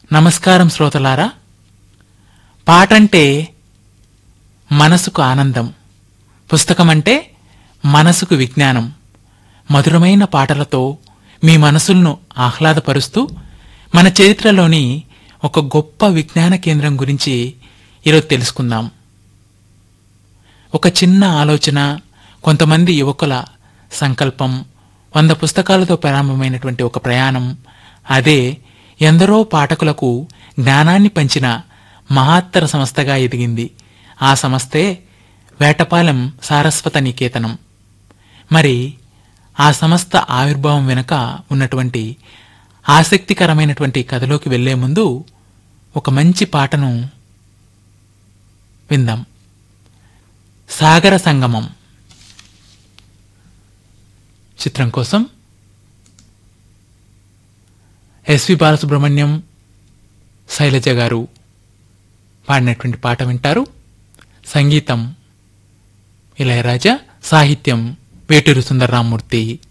నమస్కారం శ్రోతలారా పాటంటే మనసుకు ఆనందం పుస్తకమంటే మనసుకు విజ్ఞానం మధురమైన పాటలతో మీ మనసులను ఆహ్లాదపరుస్తూ మన చరిత్రలోని ఒక గొప్ప విజ్ఞాన కేంద్రం గురించి ఈరోజు తెలుసుకుందాం ఒక చిన్న ఆలోచన కొంతమంది యువకుల సంకల్పం వంద పుస్తకాలతో ప్రారంభమైనటువంటి ఒక ప్రయాణం అదే ఎందరో పాఠకులకు జ్ఞానాన్ని పంచిన మహత్తర సంస్థగా ఎదిగింది ఆ సంస్థే వేటపాలెం సారస్వత నికేతనం మరి ఆ సంస్థ ఆవిర్భావం వెనుక ఉన్నటువంటి ఆసక్తికరమైనటువంటి కథలోకి వెళ్లే ముందు ఒక మంచి పాటను విందాం సాగర సంగమం చిత్రం కోసం ఎస్వి బాలసుబ్రహ్మణ్యం శైలజ గారు పాడినటువంటి పాట వింటారు సంగీతం ఇళయరాజా సాహిత్యం వేటూరు సుందరరామూర్తి